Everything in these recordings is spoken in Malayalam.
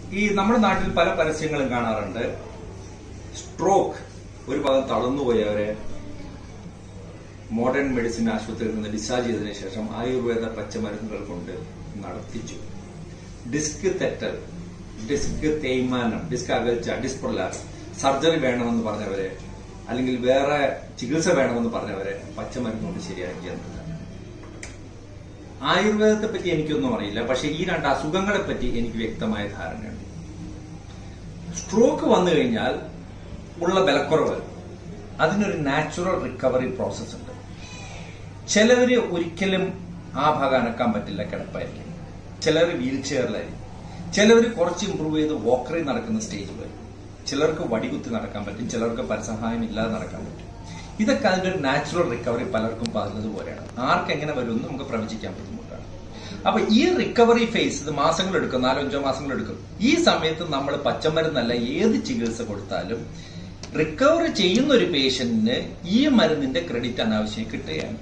ഈ നമ്മുടെ നാട്ടിൽ പല പരസ്യങ്ങളും കാണാറുണ്ട് സ്ട്രോക്ക് ഒരു ഭാഗം തളർന്നുപോയവരെ മോഡേൺ മെഡിസിൻ ആശുപത്രിയിൽ നിന്ന് ഡിസ്ചാർജ് ചെയ്തതിനു ശേഷം ആയുർവേദ പച്ചമരുന്നുകൾ കൊണ്ട് നടത്തിച്ചു ഡിസ്ക് തെറ്റൽ ഡിസ്ക് തേയ്മാനം ഡിസ്ക് അകൽച്ച ഡിസ്ക് പ്രൊലാപ്സ് സർജറി വേണമെന്ന് പറഞ്ഞവരെ അല്ലെങ്കിൽ വേറെ ചികിത്സ വേണമെന്ന് പറഞ്ഞവരെ പച്ചമരുന്ന് കൊണ്ട് ശരിയാക്കിയെന്നില്ല ആയുർവേദത്തെ പറ്റി എനിക്കൊന്നും അറിയില്ല പക്ഷെ ഈ രണ്ട് അസുഖങ്ങളെ പറ്റി എനിക്ക് വ്യക്തമായ ധാരണയുണ്ട് സ്ട്രോക്ക് വന്നു കഴിഞ്ഞാൽ ഉള്ള ബലക്കുറവ് അതിനൊരു നാച്ചുറൽ റിക്കവറി പ്രോസസ് ഉണ്ട് ചിലവര് ഒരിക്കലും ആ ഭാഗം അനക്കാൻ പറ്റില്ല കിടപ്പായിരിക്കും ചിലർ വീൽ ചെയറിലായിരിക്കും ചിലവർ കുറച്ച് ഇമ്പ്രൂവ് ചെയ്ത് വോക്കറിൽ നടക്കുന്ന സ്റ്റേജ് വരും ചിലർക്ക് വടികുത്തി നടക്കാൻ പറ്റും ചിലർക്ക് പരസഹായം ഇല്ലാതെ നടക്കാൻ പറ്റും ഇതൊക്കെ അതിന്റെ ഒരു നാച്ചുറൽ റിക്കവറി പലർക്കും പറഞ്ഞതുപോലെയാണ് ആർക്ക് എങ്ങനെ വരുമെന്ന് നമുക്ക് പ്രവചിക്കാൻ ബുദ്ധിമുട്ടാണ് അപ്പൊ ഈ റിക്കവറി ഫേസ് ഇത് മാസങ്ങൾ എടുക്കും നാലോ അഞ്ചോ മാസങ്ങൾ എടുക്കും ഈ സമയത്ത് നമ്മൾ പച്ചമരുന്നല്ല ഏത് ചികിത്സ കൊടുത്താലും റിക്കവർ ചെയ്യുന്ന ഒരു പേഷ്യന്റിന് ഈ മരുന്നിന്റെ ക്രെഡിറ്റ് അനാവശ്യം കിട്ടുകയാണ്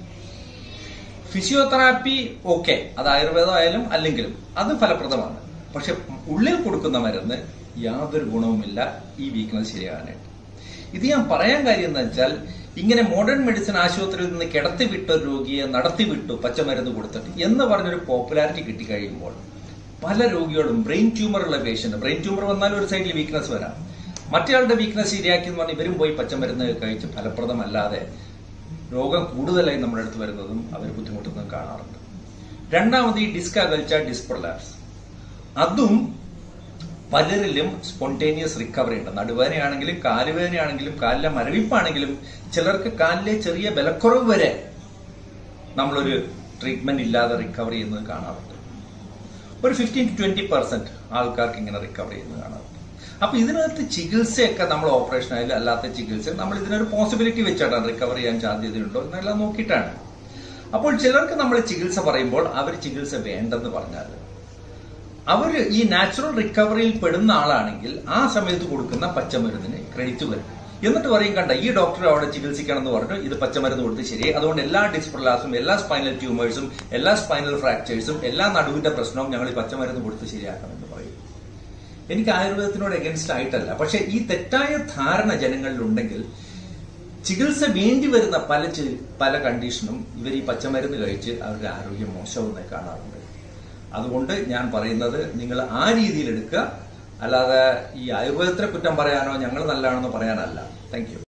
ഫിസിയോതെറാപ്പി ഓക്കെ അത് ആയുർവേദം ആയാലും അല്ലെങ്കിലും അത് ഫലപ്രദമാണ് പക്ഷെ ഉള്ളിൽ കൊടുക്കുന്ന മരുന്ന് യാതൊരു ഗുണവുമില്ല ഈ വീക്ക്നസ് ശരിയാകാനായിട്ട് ഇത് ഞാൻ പറയാൻ കാര്യം എന്ന് വെച്ചാൽ ഇങ്ങനെ മോഡേൺ മെഡിസിൻ ആശുപത്രിയിൽ നിന്ന് കിടത്തി വിട്ട ഒരു രോഗിയെ നടത്തി വിട്ടു പച്ചമരുന്ന് കൊടുത്തിട്ട് എന്ന് പറഞ്ഞൊരു പോപ്പുലാരിറ്റി കിട്ടിക്കഴിയുമ്പോൾ പല രോഗികളും ബ്രെയിൻ ട്യൂമർ ഉള്ള പേഷ്യന്റ് ബ്രെയിൻ ട്യൂമർ വന്നാൽ ഒരു സൈഡിൽ വീക്ക്നസ് വരാം മറ്റേയാളുടെ വീക്ക്നസ് ശരിയാക്കി എന്ന് പറഞ്ഞാൽ ഇവരും പോയി പച്ചമരുന്ന് കഴിച്ച് ഫലപ്രദമല്ലാതെ രോഗം കൂടുതലായി നമ്മുടെ അടുത്ത് വരുന്നതും അവർ ബുദ്ധിമുട്ടുന്നതും കാണാറുണ്ട് രണ്ടാമത് ഈ ഡിസ്ക് അകൽച്ച ഡിസ്ക് പ്രൊലാപ്സ് അതും പലരിലും സ്പോണ്ടേനിയസ് റിക്കവറി ഉണ്ട് നടുവേദനയാണെങ്കിലും കാലുവേദനയാണെങ്കിലും കാലിലെ മരവിപ്പാണെങ്കിലും ചിലർക്ക് കാലിലെ ചെറിയ ബലക്കുറവ് വരെ നമ്മളൊരു ട്രീറ്റ്മെന്റ് ഇല്ലാതെ റിക്കവർ ചെയ്യുന്നത് കാണാറുണ്ട് ഒരു ഫിഫ്റ്റീൻ ടു ട്വന്റി പെർസെന്റ് ആൾക്കാർക്ക് ഇങ്ങനെ റിക്കവർ ചെയ്യുന്നത് കാണാറുണ്ട് അപ്പൊ ഇതിനകത്ത് ചികിത്സയൊക്കെ നമ്മൾ ഓപ്പറേഷൻ ആയാലും അല്ലാത്ത ചികിത്സ നമ്മൾ ഇതിനൊരു പോസിബിലിറ്റി വെച്ചാണ് റിക്കവർ ചെയ്യാൻ സാധ്യതയുണ്ടോ എന്നെല്ലാം നോക്കിയിട്ടാണ് അപ്പോൾ ചിലർക്ക് നമ്മൾ ചികിത്സ പറയുമ്പോൾ അവർ ചികിത്സ വേണ്ടെന്ന് പറഞ്ഞാൽ അവർ ഈ നാച്ചുറൽ റിക്കവറിയിൽ പെടുന്ന ആളാണെങ്കിൽ ആ സമയത്ത് കൊടുക്കുന്ന പച്ചമരുന്നിന് ക്രെഡിറ്റ് വരും എന്നിട്ട് പറയും കണ്ട ഈ ഡോക്ടർ അവിടെ ചികിത്സിക്കണം എന്ന് പറഞ്ഞു ഇത് പച്ചമരുന്ന് കൊടുത്ത് ശരി അതുകൊണ്ട് എല്ലാ ഡിസ്പ്രലാസും എല്ലാ സ്പൈനൽ ട്യൂമേഴ്സും എല്ലാ സ്പൈനൽ ഫ്രാക്ചേഴ്സും എല്ലാ നടുവിന്റെ പ്രശ്നവും ഞങ്ങൾ ഈ പച്ചമരുന്ന് കൊടുത്ത് ശരിയാക്കണമെന്ന് പറയും എനിക്ക് ആയുർവേദത്തിനോട് എഗൻസ്റ്റ് ആയിട്ടല്ല പക്ഷെ ഈ തെറ്റായ ധാരണ ജനങ്ങളിൽ ഉണ്ടെങ്കിൽ ചികിത്സ വേണ്ടി വരുന്ന പല ചി- പല കണ്ടീഷനും ഇവർ ഈ പച്ചമരുന്ന് കഴിച്ച് അവരുടെ ആരോഗ്യം മോശമെന്ന് കാണാറുണ്ട് അതുകൊണ്ട് ഞാൻ പറയുന്നത് നിങ്ങൾ ആ രീതിയിൽ എടുക്കുക അല്ലാതെ ഈ ആയുർവേദത്തിനെ കുറ്റം പറയാനോ ഞങ്ങൾ നല്ലതാണെന്നോ പറയാനല്ല താങ്ക് യു